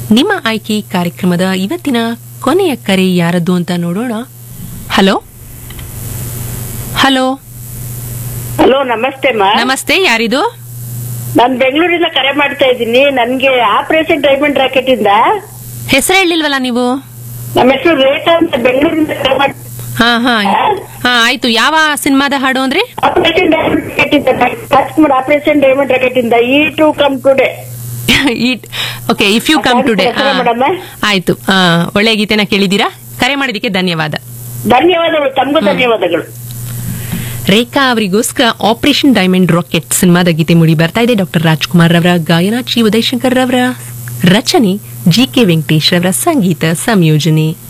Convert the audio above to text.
ನಿಮ್ಮ ಆಯ್ಕೆ ಕಾರ್ಯಕ್ರಮದ ಇವತ್ತಿನ ಕೊನೆಯ ಕರೆ ಯಾರದ್ದು ಅಂತ ನೋಡೋಣ ಹಲೋ ಹಲೋ ಹಲೋ ನಮಸ್ತೆ ಮಾ ನಮಸ್ತೆ ಯಾರಿದು ನಾನ್ ಬೆಂಗಳೂರಿಂದ ಕರೆ ಮಾಡ್ತಾ ಇದ್ದೀನಿ ನನ್ಗೆ ಆಪರೇಷನ್ ಡೈಮಂಡ್ ರಾಕೆಟ್ ಇಂದ ಹೆಸರು ಹೇಳಿಲ್ವಲ್ಲ ನೀವು ನಮ್ಮ ಹೆಸರು ರೇಖಾ ಅಂತ ಬೆಂಗಳೂರಿಂದ ಕರೆ ಮಾಡಿ ಹಾ ಹಾ ಹಾ ಆಯ್ತು ಯಾವ ಸಿನಿಮಾದ ಹಾಡು ಅಂದ್ರೆ ಆಪರೇಷನ್ ಡೈಮಂಡ್ ರಾಕೆಟ್ ಇಂದ ರಾಜ್ಕುಮಾರ್ ಆಪರೇಷನ್ ಡೈಮಂಡ್ ರಾಕೆಟ್ ಇಂದ ಈ to come today okay if you come today ಹೆಸರು ಮೇಡಮ್? ಆಯ್ತು ಆ, ಒಳ್ಳೆ ಗೀತೆನ ಕೇಳಿದ್ದೀರಾ ಕರೆ ಮಾಡಿದಕ್ಕೆ ಧನ್ಯವಾದ ಧನ್ಯವಾದಗಳು ತಮಗೂ ಧನ್ಯವಾದಗಳು ರೇಖಾ ಅವರಿಗೋಸ್ಕರ ಆಪರೇಷನ್ ಡೈಮಂಡ್ ರಾಕೆಟ್ ಸಿನಿಮಾದ ಗೀತೆ ಮೂಡಿ ಬರ್ತಾ ಇದೆ ಡಾಕ್ಟರ್ ರಾಜ್ಕುಮಾರ್ ರವರ ಗಾಯನ ಚಿ ಉದಯಶಂಕರ್ ರವರ ರಚನೆ ಜಿ ಕೆ ವೆಂಕಟೇಶ್ ರವರ ಸಂಗೀತ ಸಂಯೋಜನೆ